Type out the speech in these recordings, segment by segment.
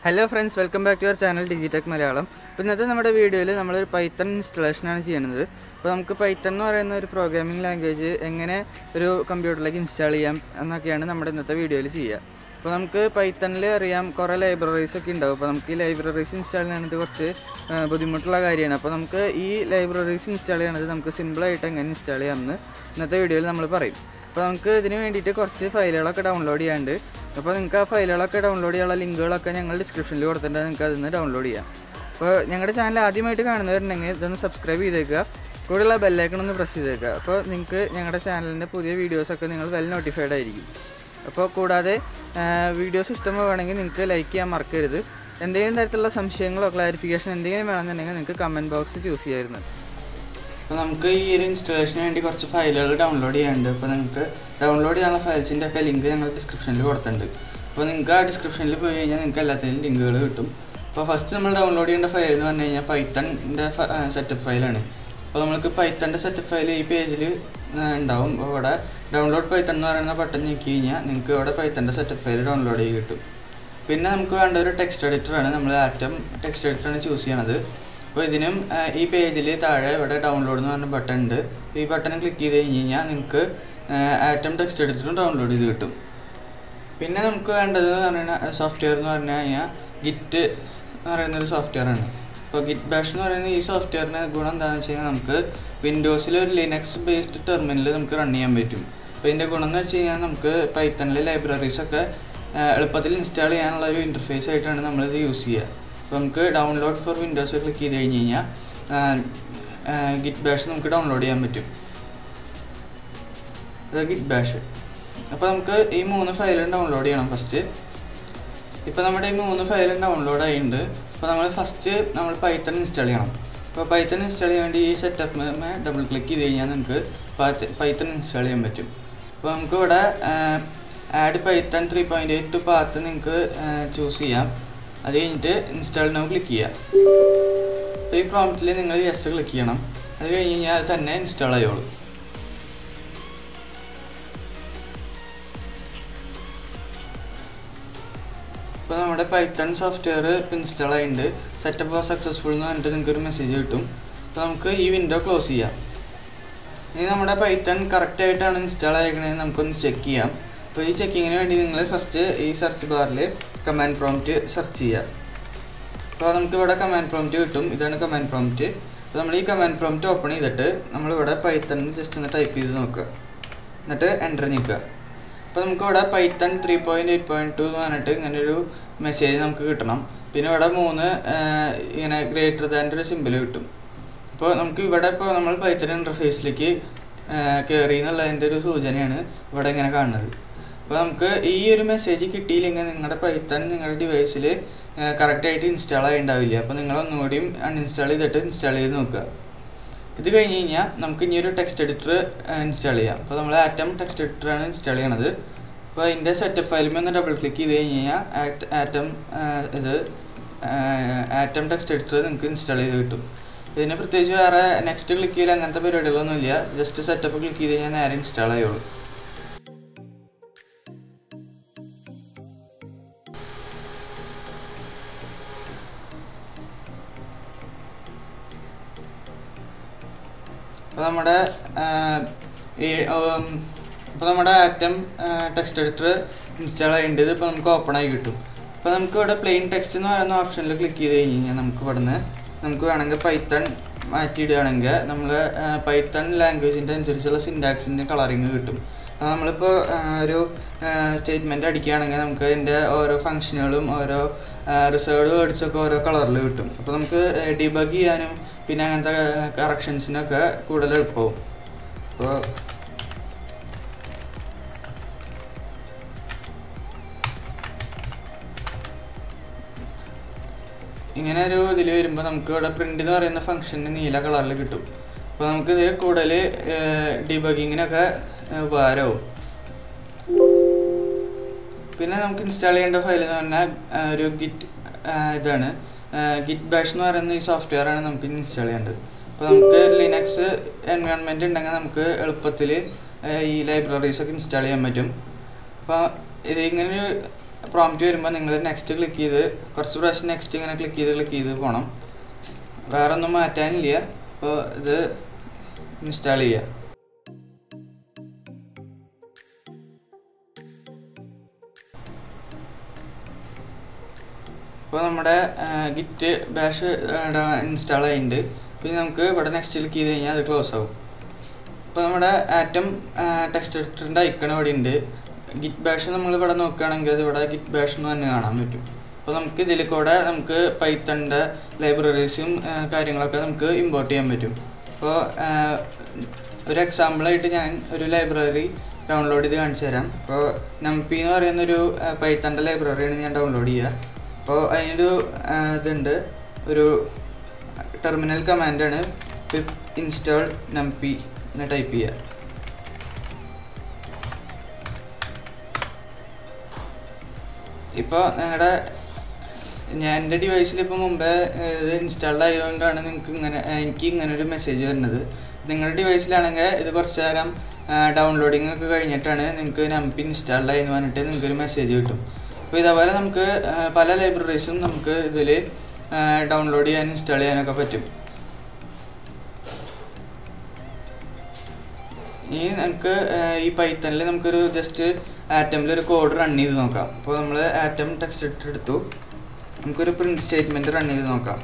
Hello friends welcome back to our channel DigiTech Malayalam അപ്പോൾ ഇന്നത്തെ നമ്മുടെ വീഡിയോയിൽ നമ്മളൊരു പൈത്തൺ ഇൻസ്റ്റലേഷനാണ് ചെയ്യുന്നത് അപ്പോൾ നമുക്ക് പൈത്തൺ എന്ന് പറയുന്ന ഒരു പ്രോഗ്രാമിംഗ് ലാംഗ്വേജ് എങ്ങനെ ഒരു കമ്പ്യൂട്ടറിലേക്ക് ഇൻസ്റ്റാൾ ചെയ്യാം എന്നൊക്കെയാണ് നമ്മുടെ ഇന്നത്തെ വീഡിയോയിൽ ചെയ്യുക അപ്പോൾ നമുക്ക് പൈത്തണിൽ അറിയാം കുറേ ലൈബ്രറീസ് ഒക്കെ ഉണ്ടാവും അപ്പോൾ നമുക്ക് ഈ ലൈബ്രറീസ് ഇൻസ്റ്റാൾ ചെയ്യുന്നത് കുറച്ച് ആ, ബുദ്ധിമുട്ടുള്ള കാര്യമാണ് അപ്പോൾ നമുക്ക് ഈ ലൈബ്രറീസ് ഇൻസ്റ്റാൾ ചെയ്യണത് നമുക്ക് സിമ്പിളായിട്ട് എങ്ങനെ ഇൻസ്റ്റാൾ ചെയ്യാമെന്ന് ഇന്നത്തെ വീഡിയോയിൽ നമ്മൾ പറയും അപ്പോൾ നമുക്ക് ഇതിന് വേണ്ടിയിട്ട് കുറച്ച് ഫയലുകളൊക്കെ ഡൗൺലോഡ് ചെയ്യാണ്ട് അപ്പോൾ നിങ്ങൾക്ക് ആ ഫയലുകളൊക്കെ ഡൗൺലോഡ് ചെയ്യാനുള്ള ലിങ്കുകളൊക്കെ ഞങ്ങൾ ഡിസ്ക്രിപ്ഷനിൽ കൊടുത്തിട്ടുണ്ട് നിങ്ങൾക്ക് അതിൽ നിന്ന് ഡൗൺലോഡ് ചെയ്യാം അപ്പോൾ ഞങ്ങളുടെ ചാനൽ ആദ്യമായിട്ട് കാണുന്നവരുണ്ടെങ്കിൽ ഇതൊന്ന് സബ്സ്ക്രൈബ് ചെയ്തേക്കുക കൂടെയുള്ള ബെല്ലൈക്കൺ ഒന്ന് പ്രസ് ചെയ്തേക്കുക അപ്പോൾ നിങ്ങൾക്ക് ഞങ്ങളുടെ ചാനലിൻ്റെ പുതിയ വീഡിയോസൊക്കെ നിങ്ങൾ വെൽ നോട്ടിഫൈഡ് ആയിരിക്കും അപ്പോൾ കൂടാതെ വീഡിയോസ് ഇഷ്ടമാവുകയാണെങ്കിൽ നിങ്ങൾക്ക് ലൈക്ക് ചെയ്യാൻ മറക്കരുത് എന്തെങ്കിലും തരത്തിലുള്ള സംശയങ്ങളോ ക്ലാരിഫിക്കേഷൻ എന്തെങ്കിലും വേണമെന്നുണ്ടെങ്കിൽ നിങ്ങൾക്ക് കമൻറ്റ് ബോക്സ് ചൂസ് ചെയ്യാമായിരുന്നു അപ്പോൾ നമുക്ക് ഈ ഒരു ഇൻസ്റ്റലേഷന് വേണ്ടി കുറച്ച് ഫയലുകൾ ഡൗൺലോഡ് ചെയ്യാനുണ്ട് അപ്പോൾ നിങ്ങൾക്ക് ഡൗൺലോഡ് ചെയ്യാനുള്ള ഫയൽസിൻ്റെ ഒക്കെ ലിങ്ക് ഞങ്ങൾ ഡിസ്ക്രിപ്ഷനിൽ കൊടുത്തിട്ടുണ്ട് അപ്പോൾ നിങ്ങൾക്ക് ആ ഡിസ്ക്രിപ്ഷനിൽ പോയി കഴിഞ്ഞാൽ നിങ്ങൾക്ക് എല്ലാത്തിനും ലിങ്കുകൾ കിട്ടും അപ്പോൾ ഫസ്റ്റ് നമ്മൾ ഡൗൺലോഡ് ചെയ്യേണ്ട ഫയൽ എന്ന് പറഞ്ഞു കഴിഞ്ഞാൽ പൈത്തണിൻ്റെ സെറ്റപ്പ് ഫയലാണ് അപ്പോൾ നമുക്ക് പൈത്തണിൻ്റെ സെറ്റപ്പ് ഫയൽ ഈ പേജിൽ ഉണ്ടാവും അപ്പോൾ ഇവിടെ ഡൗൺലോഡ് പൈത്തൺ എന്ന് പറയുന്ന ബട്ടൺ ഞെക്കി കഴിഞ്ഞാൽ നിങ്ങൾക്ക് ഇവിടെ പൈത്തണിൻ്റെ സെറ്റപ്പ് ഫയൽ ഡൗൺലോഡ് ചെയ്ത് കിട്ടും പിന്നെ നമുക്ക് വേണ്ട ഒരു ടെക്സ്റ്റ് എഡിറ്ററാണ് നമ്മൾ ആറ്റം ടെക്സ്റ്റ് എഡിറ്ററാണ് ചൂസ് ചെയ്യണത് അപ്പോൾ ഇതിനും ആ, ഈ പേജിൽ താഴെ ഇവിടെ ഡൗൺലോഡ് എന്ന് പറഞ്ഞ ബട്ടൺ ഉണ്ട് ഈ ബട്ടൺ ക്ലിക്ക് ചെയ്ത് കഴിഞ്ഞ് കഴിഞ്ഞാൽ നിങ്ങൾക്ക് ആറ്റം ടെക്സ്റ്റ് എഡിറ്ററും ഡൗൺലോഡ് ചെയ്ത് കിട്ടും പിന്നെ നമുക്ക് വേണ്ടത് എന്ന് പറയുന്ന സോഫ്റ്റ്വെയർ എന്ന് പറഞ്ഞു കഴിഞ്ഞാൽ ഗിറ്റ് എന്ന് പറയുന്ന ഒരു സോഫ്റ്റ്വെയർ ആണ് അപ്പോൾ ഗിറ്റ് ബാഷ് എന്ന് പറയുന്ന ഈ സോഫ്റ്റ്വെയറിന് ഗുണം എന്താണെന്ന് വെച്ച് കഴിഞ്ഞാൽ നമുക്ക് വിൻഡോസിൽ ഒരു ലിനക്സ് ബേസ്ഡ് ടെർമിനൽ നമുക്ക് റൺ ചെയ്യാൻ പറ്റും അപ്പോൾ ഇതിൻ്റെ ഗുണം എന്ന് വെച്ച് കഴിഞ്ഞാൽ നമുക്ക് പൈത്തണിലെ ലൈബ്രറീസ് ഒക്കെ ആ, എളുപ്പത്തിൽ ഇൻസ്റ്റാൾ ചെയ്യാനുള്ള ഒരു ഇൻ്റർഫേസ് ആയിട്ടാണ് നമ്മളിത് യൂസ് ചെയ്യുക അപ്പോൾ നമുക്ക് ഡൗൺലോഡ് ഫോർ വിൻഡോസ് ക്ലിക്ക് ചെയ്ത് കഴിഞ്ഞ് കഴിഞ്ഞാൽ ഗിറ്റ് ബാഷ് നമുക്ക് ഡൗൺലോഡ് ചെയ്യാൻ പറ്റും അത് ഗിറ്റ് ബാഷ് അപ്പോൾ നമുക്ക് ഈ മൂന്ന് ഫയലും ഡൗൺലോഡ് ചെയ്യണം ഫസ്റ്റ് ഇപ്പോൾ നമ്മുടെ ഈ മൂന്ന് ഫയലും ഡൗൺലോഡ് ആയിട്ടുണ്ട് അപ്പോൾ നമ്മൾ ഫസ്റ്റ് നമ്മൾ പൈത്തൺ ഇൻസ്റ്റാൾ ചെയ്യണം അപ്പോൾ പൈത്തൺ ഇൻസ്റ്റാൾ ചെയ്യാൻ വേണ്ടി ഈ സെറ്റപ്പ് ഡബിൾ ക്ലിക്ക് ചെയ്ത് കഴിഞ്ഞാൽ നമുക്ക് പൈത്തൺ ഇൻസ്റ്റാൾ ചെയ്യാൻ പറ്റും അപ്പോൾ നമുക്ക് ഇവിടെ add Python three point eight to path നിങ്ങൾക്ക് ചൂസ് ചെയ്യാം അത് കഴിഞ്ഞിട്ട് ഇൻസ്റ്റാൾ നോ ക്ലിക്ക് ചെയ്യാം അപ്പോൾ ഈ പ്രോംപ്റ്റിൽ നിങ്ങൾ യെസ് ക്ലിക്ക് ചെയ്യണം അത് കഴിഞ്ഞ് കഴിഞ്ഞാൽ അത് തന്നെ ഇൻസ്റ്റാൾ ആയോളൂ ഇപ്പോൾ നമ്മുടെ പൈത്തൺ സോഫ്റ്റ്വെയർ ഇപ്പോൾ ഇൻസ്റ്റാൾ ആയിട്ടുണ്ട് സെറ്റപ്പ് സക്സസ്ഫുൾ എന്ന് പറഞ്ഞിട്ട് നിങ്ങൾക്ക് ഒരു മെസ്സേജ് കിട്ടും അപ്പോൾ നമുക്ക് ഈ വിൻഡോ ക്ലോസ് ചെയ്യാം ഇനി നമ്മുടെ പൈത്തൺ കറക്റ്റ് ആയിട്ടാണ് ഇൻസ്റ്റാൾ ആയിരിക്കണത് നമുക്കൊന്ന് ചെക്ക് ചെയ്യാം അപ്പോൾ ഈ ചെക്കിങ്ങിന് വേണ്ടി നിങ്ങൾ ഫസ്റ്റ് ഈ സെർച്ച് ബാറിൽ കമാൻഡ് പ്രോംപ്റ്റ് സെർച്ച് ചെയ്യുക അപ്പോൾ നമുക്ക് ഇവിടെ കമാൻഡ് പ്രോംപ്റ്റ് കിട്ടും ഇതാണ് കമാൻഡ് പ്രോംപ്റ്റ് അപ്പോൾ നമ്മൾ ഈ കമാൻഡ് പ്രോംപ്റ്റ് ഓപ്പൺ ചെയ്തിട്ട് നമ്മളിവിടെ പൈത്തൺ ജസ്റ്റ് ഒന്ന് ടൈപ്പ് ചെയ്ത് നോക്കുക എന്നിട്ട് എൻ്റർ ഞെക്കുക അപ്പോൾ നമുക്ക് ഇവിടെ Python three point eight point two എന്ന് പറഞ്ഞിട്ട് ഇങ്ങനെ ഒരു മെസ്സേജ് നമുക്ക് കിട്ടണം പിന്നെ ഇവിടെ മൂന്ന് ആ, ഇങ്ങനെ ഗ്രേറ്റർ ദാൻ്റെ ഒരു സിമ്പിൾ കിട്ടും അപ്പോൾ നമുക്ക് ഇവിടെ ഇപ്പോൾ നമ്മൾ പൈത്തൺ ഇൻ്റർഫേസിലേക്ക് കയറി എന്നുള്ളതിൻ്റെ ഒരു സൂചനയാണ് ഇവിടെ ഇങ്ങനെ കാണുന്നത് അപ്പോൾ നമുക്ക് ഈ ഒരു മെസ്സേജ് കിട്ടിയില്ലെങ്കിൽ നിങ്ങളുടെ പൈത്തൺ നിങ്ങളുടെ ഡിവൈസിൽ കറക്റ്റായിട്ട് ഇൻസ്റ്റാൾ ആയി ഉണ്ടാവില്ല അപ്പോൾ നിങ്ങൾ ഒന്നുകൂടിയും അൺഇൻസ്റ്റാൾ ചെയ്തിട്ട് ഇൻസ്റ്റാൾ ചെയ്ത് നോക്കുക ഇത് കഴിഞ്ഞ് കഴിഞ്ഞാൽ നമുക്ക് ഇനി ഒരു ടെക്സ്റ്റ് എഡിറ്റർ ഇൻസ്റ്റാൾ ചെയ്യാം അപ്പോൾ നമ്മൾ ആറ്റം ടെക്സ്റ്റ് എഡിറ്ററാണ് ഇൻസ്റ്റാൾ ചെയ്യണത് അപ്പോൾ അതിൻ്റെ സെറ്റപ്പ് ഫയലിൽ ഒന്ന് ഡബിൾ ക്ലിക്ക് ചെയ്ത് കഴിഞ്ഞ് കഴിഞ്ഞാൽ ആറ്റം ഇത് ആറ്റം ടെക്സ്റ്റ് എഡിറ്റർ നിങ്ങൾക്ക് ഇൻസ്റ്റാൾ ചെയ്ത് കിട്ടും ഇതിന് പ്രത്യേകിച്ച് വേറെ നെക്സ്റ്റ് ക്ലിക്ക് ചെയ്യൽ അങ്ങനത്തെ പരിപാടികളൊന്നുമില്ല ജസ്റ്റ് സെറ്റപ്പ് ക്ലിക്ക് ചെയ്ത് കഴിഞ്ഞാൽ നേരെ ഇൻസ്റ്റാൾ ആയുള്ളൂ അപ്പോൾ നമ്മുടെ ആഹ്, ഈ ഇപ്പോൾ നമ്മുടെ ആറ്റം ടെക്സ്റ്റ് എഡിറ്റർ ഇൻസ്റ്റാൾ ചെയ്യേണ്ടത് ഇത് ഇപ്പോൾ നമുക്ക് ഓപ്പൺ ആയി കിട്ടും അപ്പോൾ നമുക്ക് ഇവിടെ പ്ലെയിൻ ടെക്സ്റ്റ് എന്ന് പറയുന്ന ഓപ്ഷനിൽ ക്ലിക്ക് ചെയ്ത് കഴിഞ്ഞ് കഴിഞ്ഞാൽ നമുക്ക് ഇവിടുന്ന് നമുക്ക് വേണമെങ്കിൽ പൈത്തൺ മാറ്റിയിടുകയാണെങ്കിൽ നമ്മൾ പൈത്തൺ ലാംഗ്വേജിൻ്റെ അനുസരിച്ചുള്ള സിൻറ്റാക്സിൻ്റെ കളറിങ് കിട്ടും അപ്പോൾ നമ്മളിപ്പോൾ ഒരു സ്റ്റേറ്റ്മെൻറ്റ് അടിക്കുകയാണെങ്കിൽ നമുക്ക് അതിൻ്റെ ഓരോ ഫങ്ഷനുകളും ഓരോ റിസർവ്ഡ് വേർഡ്സൊക്കെ ഓരോ കളറിൽ കിട്ടും അപ്പോൾ നമുക്ക് ഡിബഗ് ചെയ്യാനും പിന്നെ അങ്ങനത്തെ കറക്ഷൻസിനൊക്കെ കൂടുതൽ എളുപ്പമാവും അപ്പോൾ ഇങ്ങനെ ഒരു ഇതിൽ വരുമ്പോൾ നമുക്ക് ഇവിടെ പ്രിൻ്റ് എന്ന് പറയുന്ന ഫംഗ്ഷന് നീല കളറിൽ കിട്ടും അപ്പോൾ നമുക്ക് ഇത് കൂടുതൽ ഡിബഗിങ്ങിനൊക്കെ ഉപകാരമാവും പിന്നെ നമുക്ക് ഇൻസ്റ്റാൾ ചെയ്യേണ്ട ഫയൽ എന്ന് പറഞ്ഞാൽ ആ, ഒരു ഗിറ്റ് ഇതാണ് ഗിറ്റ് ബാഷ് എന്ന് പറയുന്ന ഈ സോഫ്റ്റ്വെയർ ആണ് നമുക്ക് ഇൻസ്റ്റാൾ ചെയ്യേണ്ടത് അപ്പോൾ നമുക്ക് ലിനക്സ് എൻവയോൺമെൻറ്റ് ഉണ്ടെങ്കിൽ നമുക്ക് എളുപ്പത്തിൽ ഈ ലൈബ്രറീസ് ഒക്കെ ഇൻസ്റ്റാൾ ചെയ്യാൻ പറ്റും അപ്പോൾ ഇത് ഇങ്ങനൊരു പ്രോംപ്റ്റ് വരുമ്പോൾ നിങ്ങൾ നെക്സ്റ്റ് ക്ലിക്ക് ചെയ്ത് കുറച്ച് പ്രാവശ്യം നെക്സ്റ്റ് ഇങ്ങനെ ക്ലിക്ക് ചെയ്ത് ക്ലിക്ക് ചെയ്ത് പോകണം വേറെ ഒന്നും മാറ്റാനില്ല അപ്പോൾ ഇത് ഇൻസ്റ്റാൾ ചെയ്യുക ഇപ്പോൾ നമ്മുടെ ഗിറ്റ് ബാഷ് ഇൻസ്റ്റാൾ ആയിട്ടുണ്ട് പിന്നെ നമുക്ക് ഇവിടെ നെക്സ്റ്റ് ക്ലിക്ക് ചെയ്ത് കഴിഞ്ഞാൽ അത് ക്ലോസ് ആവും ഇപ്പോൾ നമ്മുടെ ആറ്റം ടെക്സ്റ്റ് എഡിറ്ററിൻ്റെ ഐക്കൺ ഇവിടെ ഉണ്ട് ഗിറ്റ് ബാഷ് നമ്മൾ ഇവിടെ നോക്കുകയാണെങ്കിൽ അത് ഇവിടെ ഗിറ്റ് ബാഷ് എന്ന് തന്നെ കാണാൻ പറ്റും അപ്പോൾ നമുക്ക് ഇതിൽ കൂടെ നമുക്ക് പൈത്തണിൻ്റെ ലൈബ്രറീസും കാര്യങ്ങളൊക്കെ നമുക്ക് ഇമ്പോർട്ട് ചെയ്യാൻ പറ്റും അപ്പോൾ ഒരു എക്സാമ്പിളായിട്ട് ഞാൻ ഒരു ലൈബ്രറി ഡൗൺലോഡ് ചെയ്ത് കാണിച്ചു തരാം അപ്പോൾ നംപി എന്ന് പറയുന്ന ഒരു പൈത്തണിൻ്റെ ലൈബ്രറിയാണ് ഞാൻ ഡൗൺലോഡ് ചെയ്യുക അപ്പോൾ അതിനൊരു ഇതുണ്ട് ഒരു ടെർമിനൽ കമാൻഡാണ് പിപ്പ് ഇൻസ്റ്റാൾ നംപി എന്ന് ടൈപ്പ് ചെയ്യുക ഇപ്പോൾ നിങ്ങളുടെ ഞാൻ എൻ്റെ ഡിവൈസിൽ ഇപ്പോൾ മുമ്പേ ഇത് ഇൻസ്റ്റാൾഡ് ആയതുകൊണ്ടാണ് നിങ്ങൾക്ക് ഇങ്ങനെ എനിക്ക് ഇങ്ങനെ ഒരു മെസ്സേജ് വരുന്നത് നിങ്ങളുടെ ഡിവൈസിലാണെങ്കിൽ ഇത് കുറച്ച് നേരം ഡൗൺലോഡിങ് ഒക്കെ കഴിഞ്ഞിട്ടാണ് നിങ്ങൾക്ക് നമ്പി ഇൻസ്റ്റാൾഡ് ആയി എന്ന് പറഞ്ഞിട്ട് നിങ്ങൾക്ക് ഒരു മെസ്സേജ് കിട്ടും അപ്പോൾ ഇതേപോലെ നമുക്ക് പല ലൈബ്രറീസും നമുക്ക് ഇതിൽ ഡൗൺലോഡ് ചെയ്യാൻ ഇൻസ്റ്റാൾ ചെയ്യാനൊക്കെ പറ്റും ഇനി നമുക്ക് ഈ പൈത്തണിൽ നമുക്കൊരു ജസ്റ്റ് ആറ്റമിൽ ഒരു കോഡ് റൺ ചെയ്ത് നോക്കാം അപ്പോൾ നമ്മൾ ആറ്റം ടെക്സ്റ്റ് ഇട്ട് എടുത്തു നമുക്കൊരു പ്രിന്റ് സ്റ്റേറ്റ്മെന്റ് റൺ ചെയ്ത് നോക്കാം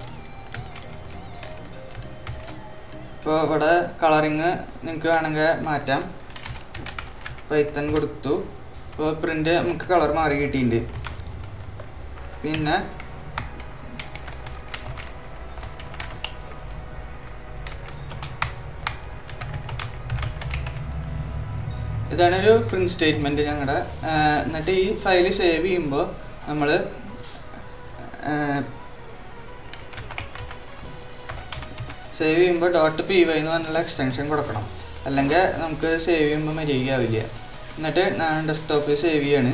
ഇപ്പോൾ ഇവിടെ കളറിങ് നിങ്ങൾക്ക് വേണമെങ്കിൽ മാറ്റാം പൈത്തൺ കൊടുത്തു ഇപ്പോൾ പ്രിന്റ് നമുക്ക് കളർ മാറി കിട്ടിയിട്ടുണ്ട് പിന്നെ ഇതാണ് ഒരു പ്രിന്റ് സ്റ്റേറ്റ്മെന്റ് ഞങ്ങളുടെ എന്നിട്ട് ഈ ഫയൽ സേവ് ചെയ്യുമ്പോൾ നമ്മൾ സേവ് ചെയ്യുമ്പോൾ ഡോട്ട് പി വൈ എന്ന് പറഞ്ഞുള്ള എക്സ്റ്റൻഷൻ കൊടുക്കണം അല്ലെങ്കിൽ നമുക്ക് സേവ് ചെയ്യുമ്പോൾ മര്യാദയാവില്ല എന്നിട്ട് ഡെസ്ക്ടോപ്പിൽ സേവ് ചെയ്യാണ്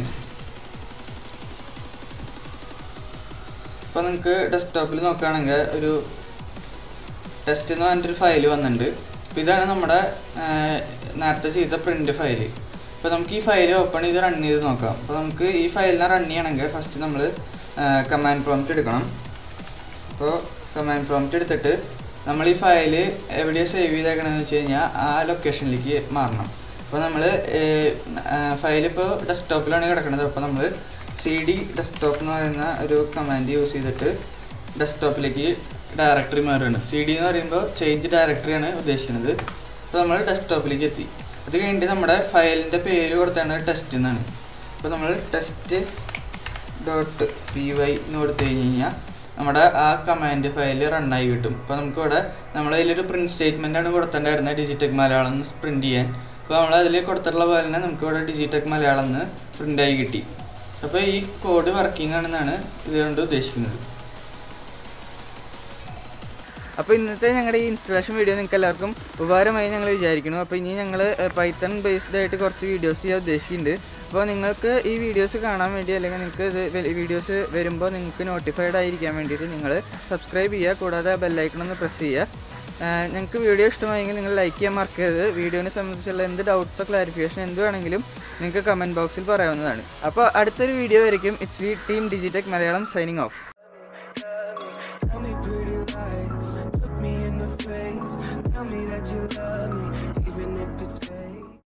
ഇപ്പോൾ നിങ്ങൾക്ക് ഡെസ്ക്ടോപ്പിൽ നോക്കുകയാണെങ്കിൽ ഒരു ടെസ്റ്റ് എന്ന് പറഞ്ഞിട്ടൊരു ഫയൽ വന്നിട്ടുണ്ട് അപ്പോൾ ഇതാണ് നമ്മുടെ നേരത്തെ ചെയ്ത പ്രിൻ്റ് ഫയൽ അപ്പോൾ നമുക്ക് ഈ ഫയൽ ഓപ്പൺ ചെയ്ത് റൺ ചെയ്ത് നോക്കാം അപ്പോൾ നമുക്ക് ഈ ഫയലിനെ റൺ ചെയ്യണമെങ്കിൽ ഫസ്റ്റ് നമ്മൾ കമാൻഡ് പ്രോംപ്റ്റ് എടുക്കണം അപ്പോൾ കമാൻഡ് പ്രോംപ്റ്റ് എടുത്തിട്ട് നമ്മൾ ഈ ഫയൽ എവിടെയാണ് സേവ് ചെയ്തേക്കണമെന്ന് വെച്ച് കഴിഞ്ഞാൽ ആ ലൊക്കേഷനിലേക്ക് മാറണം അപ്പോൾ നമ്മൾ ഫയൽ ഇപ്പോൾ ഡെസ്ക്ടോപ്പിലാണ് കിടക്കുന്നത് അപ്പോൾ നമ്മൾ സി ഡി ഡെസ്ക്ടോപ്പ് എന്ന് പറയുന്ന ഒരു കമാൻഡ് യൂസ് ചെയ്തിട്ട് ഡെസ്ക്ടോപ്പിലേക്ക് ഡയറക്ടറി മാറുകയാണ് സി ഡി എന്ന് പറയുമ്പോൾ ചേഞ്ച് ഡയറക്ടറിയാണ് ഉദ്ദേശിക്കുന്നത് അപ്പോൾ നമ്മൾ ഡെസ്ക്ടോപ്പിലേക്ക് എത്തി അത് കഴിഞ്ഞിട്ട് നമ്മുടെ ഫയലിൻ്റെ പേര് കൊടുത്താണ് ടെസ്റ്റ് എന്നാണ് അപ്പോൾ നമ്മൾ ടെസ്റ്റ് ഡോട്ട് പി വൈ എന്ന് കൊടുത്തു കഴിഞ്ഞ് കഴിഞ്ഞാൽ നമ്മുടെ ആ കമാൻഡ് ഫയൽ റണ്ണായി കിട്ടും അപ്പോൾ നമുക്കിവിടെ നമ്മളതിലൊരു പ്രിൻറ്റ് സ്റ്റേറ്റ്മെൻ്റ് ആണ് കൊടുത്തിട്ടുണ്ടായിരുന്നത് ഡിജിറ്റെക് മലയാളം എന്ന് പ്രിൻറ്റ് ചെയ്യാൻ അപ്പോൾ നമ്മൾ അതിൽ കൊടുത്തിട്ടുള്ള പോലെ തന്നെ നമുക്കിവിടെ ഡിജിറ്റെക് മലയാളം എന്ന് പ്രിൻ്റായി കിട്ടി അപ്പോൾ ഈ കോഡ് വർക്കിംഗ് ആണെന്നാണ് ഇതുകൊണ്ട് ഉദ്ദേശിക്കുന്നത് അപ്പോൾ ഇന്നത്തെ ഞങ്ങളുടെ ഈ ഇൻസ്റ്റലേഷൻ വീഡിയോ നിങ്ങൾക്ക് എല്ലാവർക്കും ഉപകാരമായി ഞങ്ങൾ വിചാരിക്കുന്നു അപ്പോൾ ഇനി ഞങ്ങൾ പൈത്തൺ ബേസ്ഡ് ആയിട്ട് കുറച്ച് വീഡിയോസ് ചെയ്യാൻ ഉദ്ദേശിക്കുന്നുണ്ട് അപ്പോൾ നിങ്ങൾക്ക് ഈ വീഡിയോസ് കാണാൻ വേണ്ടി അല്ലെങ്കിൽ നിങ്ങൾക്ക് ഇത് വീഡിയോസ് വരുമ്പോൾ നിങ്ങൾക്ക് നോട്ടിഫൈഡ് ആയിരിക്കാൻ വേണ്ടിയിട്ട് നിങ്ങൾ സബ്സ്ക്രൈബ് ചെയ്യുക കൂടാതെ ബെല്ലൈക്കൺ ഒന്ന് പ്രസ് ചെയ്യുക ഞങ്ങൾക്ക് വീഡിയോ ഇഷ്ടമായെങ്കിൽ നിങ്ങൾ ലൈക്ക് ചെയ്യാൻ മറക്കരുത് വീഡിയോനെ സംബന്ധിച്ചുള്ള എന്ത് ഡൗട്ട്സോ ക്ലാരിഫിക്കേഷൻ എന്ത് വേണമെങ്കിലും നിങ്ങൾക്ക് കമൻറ്റ് ബോക്സിൽ പറയാവുന്നതാണ് അപ്പോൾ അടുത്തൊരു വീഡിയോ വരയ്ക്കും it's we team DigiTech Malayalam signing off Tell me pretty lies, look me in the face. Tell me that you love me.